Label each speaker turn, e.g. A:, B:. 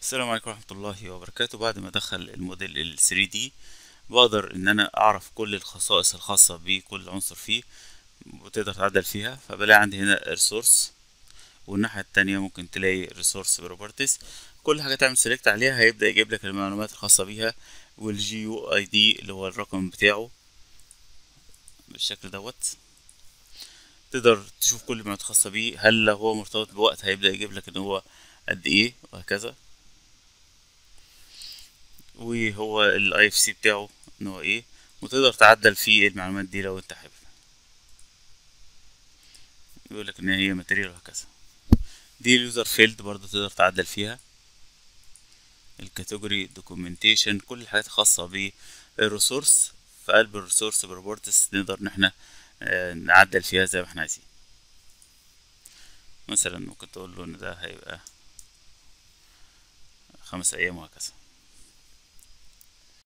A: السلام عليكم ورحمة الله وبركاته بعد ما ادخل الموديل ال 3D بقدر ان انا اعرف كل الخصائص الخاصة بكل عنصر فيه وتقدر تعدل فيها فبلاقي عندي هنا ريسورس والناحية التانية ممكن تلاقي ريسورس بروبرتيز كل حاجة تعمل سيلكت عليها هيبدأ يجيب لك المعلومات الخاصة بيها والجي يو اي دي اللي هو الرقم بتاعه بالشكل دوت تقدر تشوف كل المعلومات الخاصة بيه هل لو هو مرتبط بوقت هيبدأ يجيب لك ان هو قد ايه وهكذا وهو الاي اف سي بتاعه ان هو ايه وتقدر تعدل فيه المعلومات دي لو انت حابب يقول لك ان هي ماتيريال وهكذا دي اليوزر فيلد برضه تقدر تعدل فيها الكاتيجوري دوكيومنتيشن كل الحاجات الخاصة بالريسورس في قلب الريسورس بروبرتس نقدر ان احنا آه، نعدل فيها زي ما احنا عايزين مثلا ممكن تقول له ان ده هيبقى خمس ايام وهكذا